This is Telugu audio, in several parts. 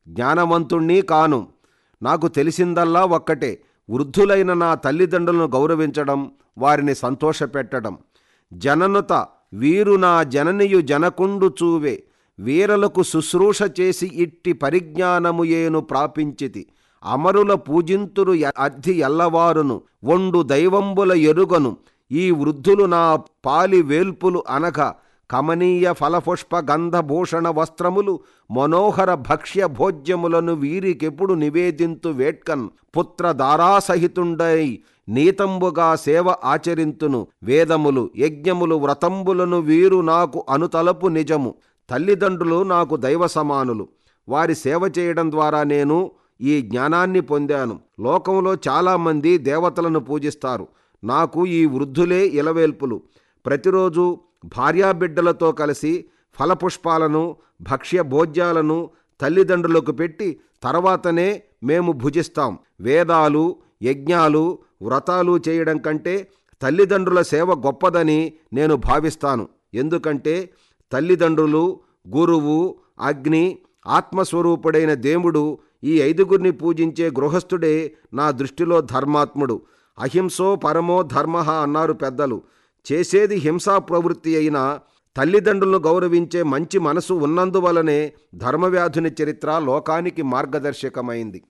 జ్ఞానవంతుణ్ణి కాను నాకు తెలిసిందల్లా ఒక్కటే వృద్ధులైన నా తల్లిదండ్రులను గౌరవించడం వారిని సంతోషపెట్టడం జననుత వీరు నా జననియు జనకుండు చూవే వీరలకు శుశ్రూష చేసి ఇట్టి పరిజ్ఞానము ఏను ప్రాపించితి అమరుల పూజింతురు య- అద్ధి ఎల్లవారును ఒండు దైవంబుల ఎరుగను ఈ వృద్ధులు నా పాలి వేల్పులు అనగా కమనీయ ఫలపుష్ప గంధభూషణ వస్త్రములు మనోహర భక్ష్య భోజ్యములను వీరికెప్పుడు నివేదింతు వేట్కన్ పుత్ర దారాసహితుండై నీతంబుగా సేవ ఆచరింతును వేదములు యజ్ఞములు వ్రతంబులను వీరు నాకు అనుతలపు నిజము తల్లిదండ్రులు నాకు దైవ సమానులు వారి సేవ చేయడం ద్వారా నేను ఈ జ్ఞానాన్ని పొందాను లోకంలో చాలామంది దేవతలను పూజిస్తారు నాకు ఈ వృద్ధులే ఇలవేల్పులు ప్రతిరోజు భార్యాబిడ్డలతో కలిసి ఫలపుష్పాలను భక్ష్య భోజ్యాలను తల్లిదండ్రులకు పెట్టి తర్వాతనే మేము భుజిస్తాం వేదాలు యజ్ఞాలు వ్రతాలు చేయడం కంటే తల్లిదండ్రుల సేవ గొప్పదని నేను భావిస్తాను ఎందుకంటే తల్లిదండ్రులు గురువు అగ్ని ఆత్మస్వరూపుడైన దేవుడు ఈ ఐదుగురిని పూజించే గృహస్థుడే నా దృష్టిలో ధర్మాత్ముడు అహింసో పరమో ధర్మ అన్నారు పెద్దలు చేసేది హింసా ప్రవృత్తి అయినా తల్లిదండ్రులను గౌరవించే మంచి మనసు ఉన్నందువలనే ధర్మవ్యాధుని చరిత్ర లోకానికి మార్గదర్శకమైంది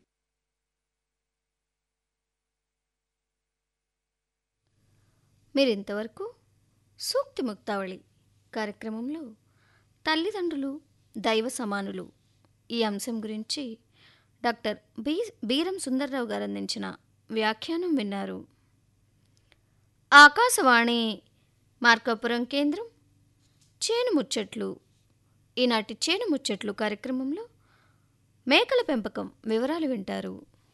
మీరు ఇంతవరకు సూక్తి ముక్తావళి కార్యక్రమంలో తల్లిదండ్రులు దైవ సమానులు ఈ అంశం గురించి డాక్టర్ బి బీరం సుందర్రావు గారు అందించిన వ్యాఖ్యానం విన్నారు ఆకాశవాణి మార్కాపురం కేంద్రం చేను ముచ్చట్లు ఈనాటి చేను ముచ్చట్లు కార్యక్రమంలో మేకల పెంపకం వివరాలు వింటారు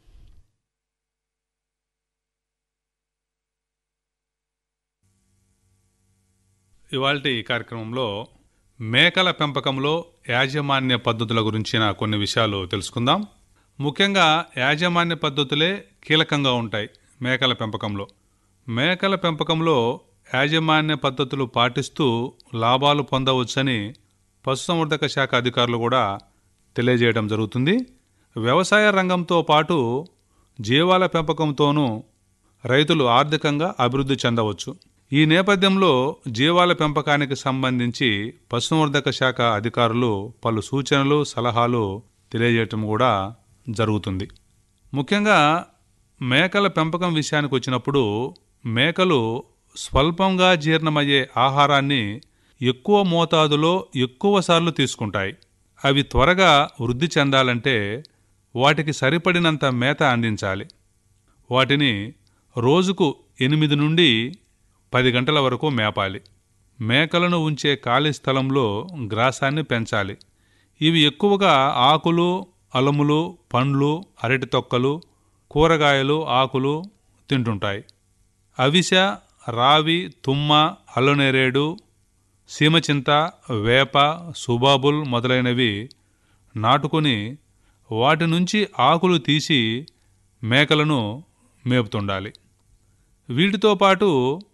ఇవాల్టి కార్యక్రమంలో మేకల పెంపకంలో యాజమాన్య పద్ధతుల గురించిన కొన్ని విషయాలు తెలుసుకుందాం ముఖ్యంగా యాజమాన్య పద్ధతులే కీలకంగా ఉంటాయి మేకల పెంపకంలో మేకల పెంపకంలో యాజమాన్య పద్ధతులు పాటిస్తూ లాభాలు పొందవచ్చని పశుసంవర్ధక శాఖ అధికారులు కూడా తెలియజేయడం జరుగుతుంది వ్యవసాయ రంగంతో పాటు జీవాల పెంపకంతోనూ రైతులు ఆర్థికంగా అభివృద్ధి చెందవచ్చు ఈ నేపథ్యంలో జీవాల పెంపకానికి సంబంధించి పశుసంవర్ధక శాఖ అధికారులు పలు సూచనలు సలహాలు తెలియజేయటం కూడా జరుగుతుంది ముఖ్యంగా మేకల పెంపకం విషయానికి వచ్చినప్పుడు మేకలు స్వల్పంగా జీర్ణమయ్యే ఆహారాన్ని ఎక్కువ మోతాదులో ఎక్కువసార్లు తీసుకుంటాయి అవి త్వరగా వృద్ధి చెందాలంటే వాటికి సరిపడినంత మేత అందించాలి వాటిని రోజుకు ఎనిమిది నుండి పది గంటల వరకు మేపాలి మేకలను ఉంచే ఖాళీ స్థలంలో గ్రాసాన్ని పెంచాలి ఇవి ఎక్కువగా ఆకులు అలములు పండ్లు అరటి తొక్కలు కూరగాయలు ఆకులు తింటుంటాయి అవిస రావి తుమ్మ అల్లనేరేడు సీమచింత వేప సుబాబుల్ మొదలైనవి నాటుకుని వాటి నుంచి ఆకులు తీసి మేకలను మేపుతుండాలి వీటితో పాటు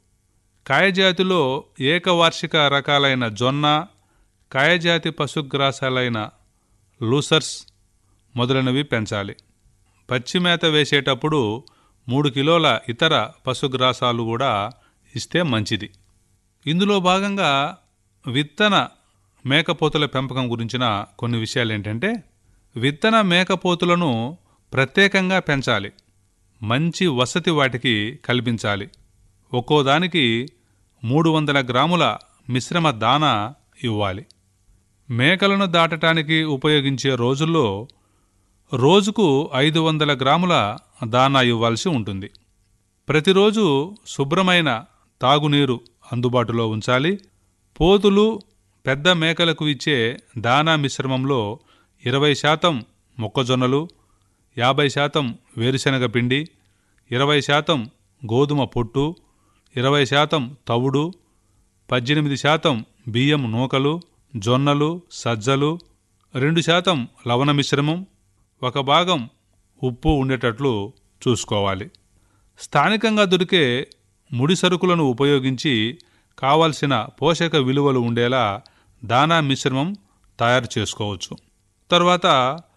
కాయజాతిలో ఏకవార్షిక రకాలైన జొన్న కాయజాతి పశుగ్రాసాలైన లూసర్స్ మొదలైనవి పెంచాలి పచ్చిమేత వేసేటప్పుడు మూడు కిలోల ఇతర పశుగ్రాసాలు కూడా ఇస్తే మంచిది ఇందులో భాగంగా విత్తన మేకపోతుల పెంపకం గురించిన కొన్ని విషయాలు ఏంటంటే విత్తన మేకపోతులను ప్రత్యేకంగా పెంచాలి మంచి వసతి వాటికి కల్పించాలి ఒక్కో దానికి మూడు వందల గ్రాముల మిశ్రమ దానా ఇవ్వాలి మేకలను దాటటానికి ఉపయోగించే రోజుల్లో రోజుకు ఐదు వందల గ్రాముల దానా ఇవ్వాల్సి ఉంటుంది ప్రతిరోజు శుభ్రమైన తాగునీరు అందుబాటులో ఉంచాలి పోతులు పెద్ద మేకలకు ఇచ్చే దానా మిశ్రమంలో ఇరవై శాతం మొక్కజొన్నలు యాభై శాతం వేరుశనగ పిండి ఇరవై శాతం గోధుమ పొట్టు ఇరవై శాతం తవుడు పద్దెనిమిది శాతం బియ్యం నూకలు జొన్నలు సజ్జలు రెండు శాతం లవణ మిశ్రమం ఒక భాగం ఉప్పు ఉండేటట్లు చూసుకోవాలి స్థానికంగా దొరికే ముడి సరుకులను ఉపయోగించి కావలసిన పోషక విలువలు ఉండేలా దానా మిశ్రమం తయారు చేసుకోవచ్చు తర్వాత